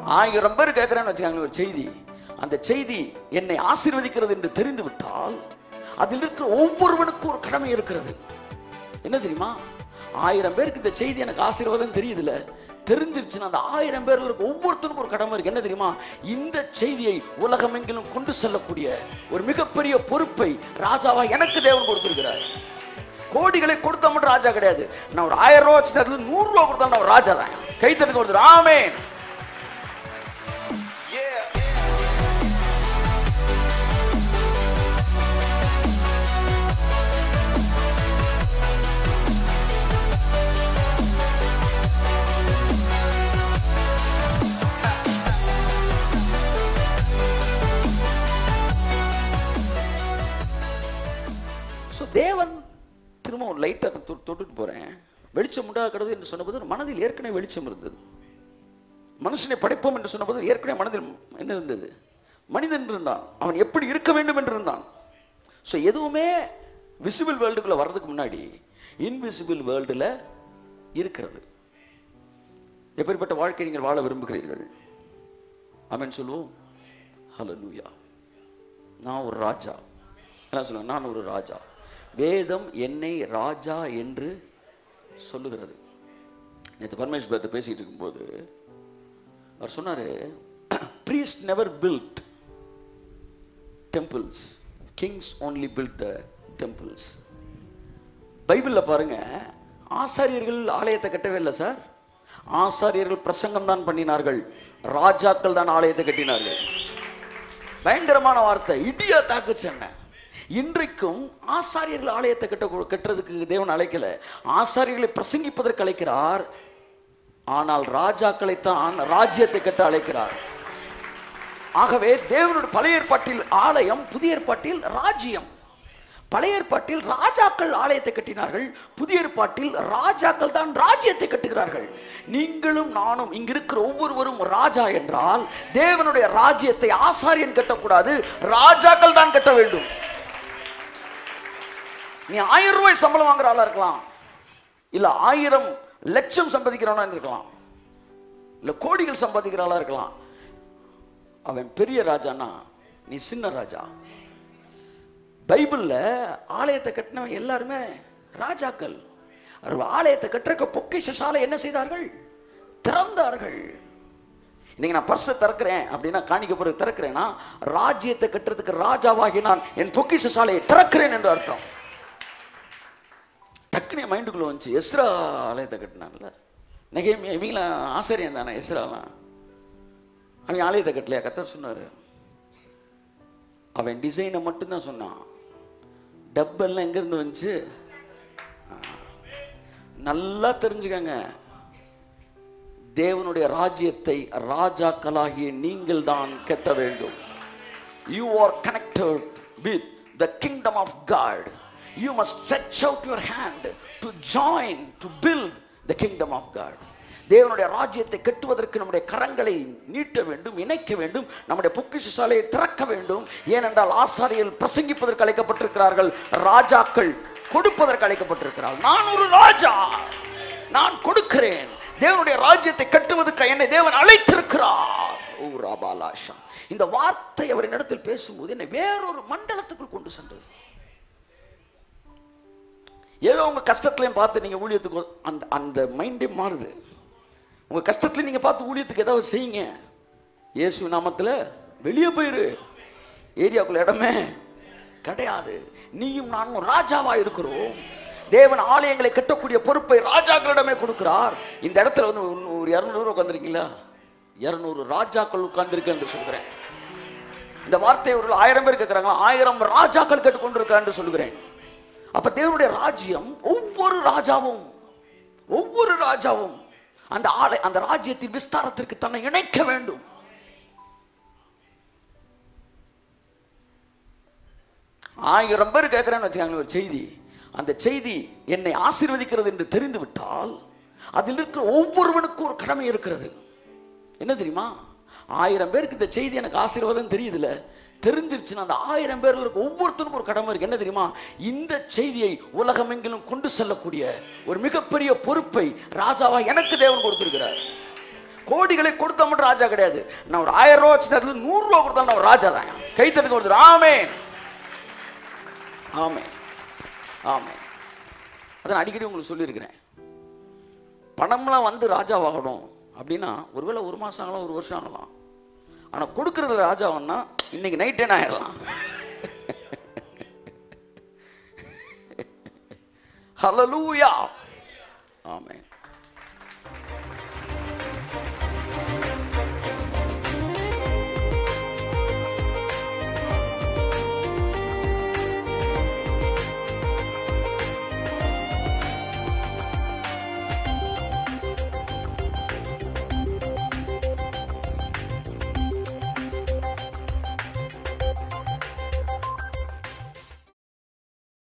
ஆயிரம் பேர் கேட்கிறேன்னு வச்சுக்காங்க ஒரு செய்தி அந்த செய்தி என்னை ஆசீர்வதிக்கிறது என்று தெரிந்து விட்டால் அதில் இருக்கிற ஒவ்வொருவனுக்கும் ஒரு கடமை இருக்கிறது என்ன தெரியுமா ஆயிரம் பேருக்கு இந்த செய்தி எனக்கு ஆசீர்வாதம் தெரியுதுல தெரிஞ்சிருச்சுன்னா அந்த ஆயிரம் பேர்ல இருக்க ஒவ்வொருத்தருக்கும் ஒரு கடமை இருக்கு என்ன தெரியுமா இந்த செய்தியை உலகமெங்கிலும் கொண்டு செல்லக்கூடிய ஒரு மிகப்பெரிய பொறுப்பை ராஜாவா எனக்கு தேவன் கொடுத்திருக்கிறார் கோடிகளை கொடுத்த மட்டும் ராஜா கிடையாது நான் ஒரு ஆயிரம் ரூபா வச்சு அதுல நூறு ரூபா கொடுத்தா நான் ஒரு ராஜா தான் கைத்தட்டுக்கு கொடுத்துரு ஆமென் ஸோ தேவன் திரும்ப லைட்டாக தொட்டுட்டு போகிறேன் வெளிச்சம் உண்டாகிறது என்று சொன்னபோது மனதில் ஏற்கனவே வெளிச்சம் இருந்தது மனுஷனை படைப்போம் என்று சொன்னபோது ஏற்கனவே மனதில் என்ன இருந்தது மனிதன் இருந்தான் அவன் எப்படி இருக்க வேண்டும் என்று இருந்தான் ஸோ எதுவுமே விசிபிள் வேர்ல்டுக்குள்ளே வர்றதுக்கு முன்னாடி இன்விசிபிள் வேர்ல்டில் இருக்கிறது எப்படிப்பட்ட வாழ்க்கை நீங்கள் வாழ விரும்புகிறீர்கள் ஆமென் சொல்லுவோம் ஹலோ லூயா நான் ஒரு ராஜா என்ன சொல்லுவேன் நான் ஒரு ராஜா வேதம் என்னை ராஜா என்று சொல்லுகிறது நேற்று பரமேஷ் பர்த்த பேசிட்டு இருக்கும்போது அவர் சொன்னாரு priest never built temples kings only built the temples பைபிளில் பாருங்க ஆசாரியர்கள் ஆலயத்தை கட்டவே இல்லை சார் ஆசாரியர்கள் பிரசங்கம் தான் பண்ணினார்கள் ராஜாக்கள் தான் ஆலயத்தை கட்டினார்கள் பயங்கரமான வார்த்தை இடியா தாக்கு சென்னை இன்றைக்கும் ஆசாரியர்கள் ஆலயத்தை கட்ட கட்டுறதுக்கு தேவன் அழைக்கல ஆசாரியர்களை பிரசங்கிப்பதற்கு அழைக்கிறார் ஆனால் ராஜாக்களைத்தான் ராஜ்யத்தை கட்ட அழைக்கிறார் ஆகவே தேவனுடைய பழைய ஏற்பாட்டில் ஆலயம் புதிய ஏற்பாட்டில் ராஜ்யம் பழைய ஏற்பாட்டில் ராஜாக்கள் ஆலயத்தை கட்டினார்கள் புதிய ஏற்பாட்டில் ராஜாக்கள் தான் ராஜ்யத்தை கட்டுகிறார்கள் நீங்களும் நானும் இங்க இருக்கிற ஒவ்வொருவரும் ராஜா என்றால் தேவனுடைய ராஜ்யத்தை ஆசாரியன் கட்டக்கூடாது ராஜாக்கள் தான் கட்ட வேண்டும் நீ ஆயிரம் ரூபாய் சம்பளம் வாங்குற ஆளா இருக்கலாம் இல்ல ஆயிரம் லட்சம் சம்பாதிக்கிறவனா இருக்கலாம் இல்ல கோடிகள் சம்பாதிக்கிற ஆளா இருக்கலாம் அவன் பெரிய ராஜானா நீ சின்ன ராஜா பைபிள்ல ஆலயத்தை கட்டினவன் எல்லாருமே ராஜாக்கள் அவர் ஆலயத்தை கட்டுறக்க பொக்கிஷ சாலை என்ன செய்தார்கள் திறந்தார்கள் இன்னைக்கு நான் பர்ஸை திறக்கிறேன் அப்படின்னா காணிக்க பிறகு திறக்கிறேன்னா ராஜ்யத்தை கட்டுறதுக்கு ராஜாவாகி நான் என் பொக்கிஷ சாலையை திறக்கிறேன் என்று அர்த்தம் டக்குனு என் மைண்டுக்குள்ள வந்துச்சு எஸ்ரா ஆலயத்தை கட்டினான்ல நெகேமியா இவங்களாம் ஆசிரியன் தானே எஸ்ராலாம் அவன் ஆலயத்தை கட்டலையா கத்தர் சொன்னார் அவன் டிசைனை மட்டும்தான் சொன்னான் டப்பெல்லாம் எங்கேருந்து வந்துச்சு ஆ. நல்லா தெரிஞ்சுக்கங்க தேவனுடைய ராஜ்யத்தை ராஜாக்களாகிய நீங்கள் தான் கட்ட வேண்டும் you are connected with the kingdom of God you must stretch out your hand to join to build the kingdom of God தேவனுடைய ராஜ்யத்தை கட்டுவதற்கு நம்முடைய கரங்களை நீட்ட வேண்டும் இணைக்க வேண்டும் நம்முடைய பொக்கிஷ சாலையை திறக்க வேண்டும் ஏனென்றால் ஆசாரியர்கள் பிரசங்கிப்பதற்கு அழைக்கப்பட்டிருக்கிறார்கள் ராஜாக்கள் கொடுப்பதற்கு அழைக்கப்பட்டிருக்கிறார்கள் நான் ஒரு ராஜா நான் கொடுக்கிறேன் தேவனுடைய ராஜ்யத்தை கட்டுவதற்கு என்னை தேவன் அழைத்திருக்கிறார் ஓ ராபாலாஷா இந்த வார்த்தை அவரின் இடத்தில் பேசும்போது என்னை வேறொரு மண்டலத்துக்குள் கொண்டு சென்றது ஏதோ உங்க கஷ்டத்துலையும் பார்த்து நீங்க ஊழியத்துக்கு அந்த அந்த மைண்டே மாறுது உங்க கஷ்டத்துல நீங்க பார்த்து ஊழியத்துக்கு ஏதாவது செய்யுங்க இயேசு நாமத்துல வெளியே போயிரு ஏரியாக்குள்ள இடமே கிடையாது நீயும் நானும் ராஜாவா இருக்கிறோம் தேவன் ஆலயங்களை கட்டக்கூடிய பொறுப்பை ராஜாக்களிடமே கொடுக்கிறார் இந்த இடத்துல வந்து ஒரு- ஒரு இரநூறு உட்காந்துருக்கீங்களா இரநூறு ராஜாக்கள் உட்கார்ந்திருக்கு என்று சொல்கிறேன் இந்த வார்த்தை ஒரு ஆயிரம் பேர் கேட்கிறாங்க ஆயிரம் ராஜாக்கள் கேட்டுக்கொண்டிருக்கிறார் என்று சொல்கிறேன் அப்ப தேவனுடைய ராஜ்யம் ஒவ்வொரு ராஜாவும் ஒவ்வொரு ராஜாவும் அந்த ஆலை அந்த ராஜ்யத்தின் விஸ்தாரத்திற்கு தன்னை இணைக்க வேண்டும் ஆயிரம் பேர் கேட்கிறேன்னு வச்சுக்காங்க ஒரு செய்தி அந்த செய்தி என்னை ஆசீர்வதிக்கிறது என்று தெரிந்து விட்டால் அதில் இருக்கிற ஒவ்வொருவனுக்கும் ஒரு கடமை இருக்கிறது என்ன தெரியுமா ஆயிரம் பேருக்கு இந்த செய்தி எனக்கு ஆசீர்வாதம் தெரியுதுல தெரிஞ்சிருச்சுன்னா அந்த ஆயிரம் பேர்ல இருக்க ஒவ்வொருத்தருக்கும் ஒரு கடமை இருக்கு என்ன தெரியுமா இந்த செய்தியை உலகமெங்கிலும் கொண்டு செல்லக்கூடிய ஒரு மிகப்பெரிய பொறுப்பை ராஜாவா எனக்கு தேவன் கொடுத்திருக்கிறார் கோடிகளை கொடுத்தா மட்டும் ராஜா கிடையாது நான் ஒரு ஆயிரம் ரூபா வச்ச நேரத்தில் நூறு ரூபா கொடுத்தா நான் ஒரு ராஜா தான் கை தட்டுங்க கொடுத்துரு ஆமே ஆமே ஆமே அதை நான் அடிக்கடி உங்களுக்கு சொல்லியிருக்கிறேன் பணம்லாம் வந்து ராஜாவாகணும் அப்படின்னா ஒருவேளை ஒரு மாதம் ஆகலாம் ஒரு வருஷம் ஆகலாம் ஆனால் கொடுக்கறதுல ராஜாவன்னா இன்னைக்கு நைட் என்ன ஆயிடலாம் ஹலலூயா